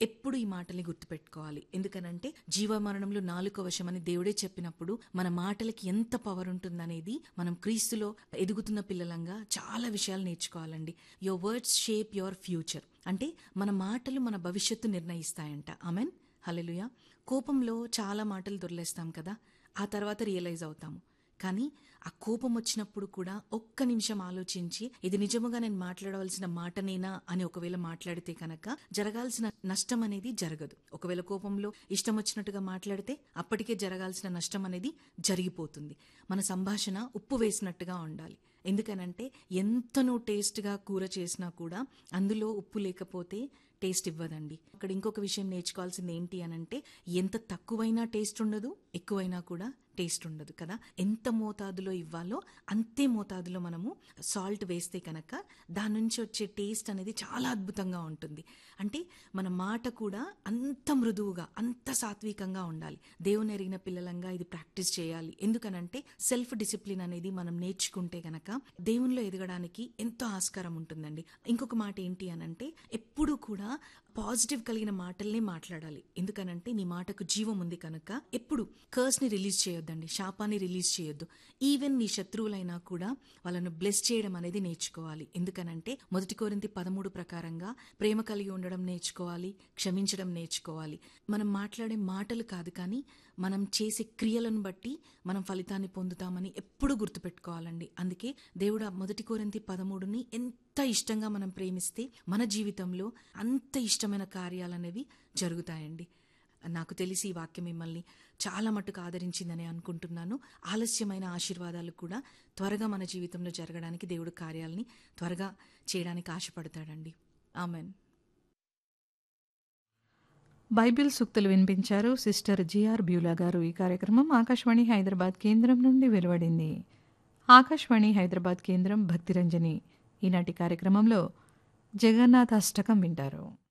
ఎప్పుడు ఈ మాటల్ని గుర్తుపెట్టుకోవాలి ఎందుకనంటే జీవమరణంలో నాలుక వశమని దేవుడే చెప్పినప్పుడు మన మాటలకి ఎంత పవర్ ఉంటుందనేది మనం క్రీస్తులో ఎదుగుతున్న పిల్లలంగా చాలా విషయాలు నేర్చుకోవాలండి your words shape your future అంటే మన మాటలు మన భవిష్యత్తు నిర్ణయిస్తాయంట ఆమెన్ హల్లెలూయా కోపంలో చాలా మాటలు దొరిలేస్తాం కదా ఆ తర్వాత రియలైజ్ అవుతాము కానీ ఆ కోపం వచ్చినప్పుడు కూడా ఒక్క నిమిషం ఆలోచించి ఇది నిజముగా నేను మాట్లాడవలసిన మాటనేనా అని ఒకవేళ మాట్లాడితే కనుక జరగాల్సిన నష్టం అనేది జరగదు ఒకవేళ కోపంలో ఇష్టం వచ్చినట్టుగా మాట్లాడితే అప్పటికే జరగాల్సిన నష్టం అనేది జరిగిపోతుంది మన సంభాషణ ఉప్పు వేసినట్టుగా ఉండాలి ఎందుకనంటే ఎంత నువ్వు టేస్ట్గా కూర చేసినా కూడా అందులో ఉప్పు లేకపోతే టేస్ట్ ఇవ్వదండి అక్కడ ఇంకొక విషయం నేర్చుకోవాల్సింది ఏంటి అనంటే ఎంత తక్కువైనా టేస్ట్ ఉండదు ఎక్కువైనా కూడా టేస్ట్ ఉండదు కదా ఎంత మోతాదులో ఇవ్వాలో అంతే మోతాదులో మనము సాల్ట్ వేస్తే కనుక దాని నుంచి వచ్చే టేస్ట్ అనేది చాలా అద్భుతంగా ఉంటుంది అంటే మన మాట కూడా అంత మృదువుగా అంత సాత్వికంగా ఉండాలి దేవుని ఎరిగిన పిల్లలంగా ఇది ప్రాక్టీస్ చేయాలి ఎందుకనంటే సెల్ఫ్ డిసిప్లిన్ అనేది మనం నేర్చుకుంటే గనక దేవునిలో ఎదగడానికి ఎంతో ఆస్కారం ఉంటుందండి ఇంకొక మాట ఏంటి అనంటే ఎప్పుడు కూడా పాజిటివ్ కలిగిన మాటల్నే మాట్లాడాలి ఎందుకనంటే నీ మాటకు జీవం ఉంది కనుక ఎప్పుడు కర్స్ ని రిలీజ్ చేయొద్దండి శాపాన్ని రిలీజ్ చేయొద్దు ఈవెన్ నీ శత్రువులైనా కూడా వాళ్ళను బ్లెస్ చేయడం అనేది నేర్చుకోవాలి ఎందుకనంటే మొదటి కోరింతి పదమూడు ప్రకారంగా ప్రేమ కలిగి ఉండడం నేర్చుకోవాలి క్షమించడం నేర్చుకోవాలి మనం మాట్లాడే మాటలు కాదు కానీ మనం చేసే క్రియలను బట్టి మనం ఫలితాన్ని పొందుతామని ఎప్పుడు గుర్తుపెట్టుకోవాలండి అందుకే దేవుడు ఆ మొదటి కోరింతి పదమూడుని ఎంత ఇష్టంగా మనం ప్రేమిస్తే మన జీవితంలో అంత ఇష్టమైన కార్యాలనేవి జరుగుతాయండి నాకు తెలిసి ఈ వాక్యం మిమ్మల్ని చాలా మట్టుకు ఆదరించిందని అనుకుంటున్నాను ఆలస్యమైన ఆశీర్వాదాలు కూడా త్వరగా మన జీవితంలో జరగడానికి దేవుడు కార్యాలని త్వరగా చేయడానికి ఆశపడతాడండి ఆమెన్ బైబిల్ సూక్తులు వినిపించారు సిస్టర్ జిఆర్ బ్యూలా గారు ఈ కార్యక్రమం ఆకాశవాణి హైదరాబాద్ కేంద్రం నుండి వెలువడింది ఆకాశవాణి హైదరాబాద్ కేంద్రం భక్తిరంజని ఈనాటి కార్యక్రమంలో జగన్నాథ అష్టకం వింటారు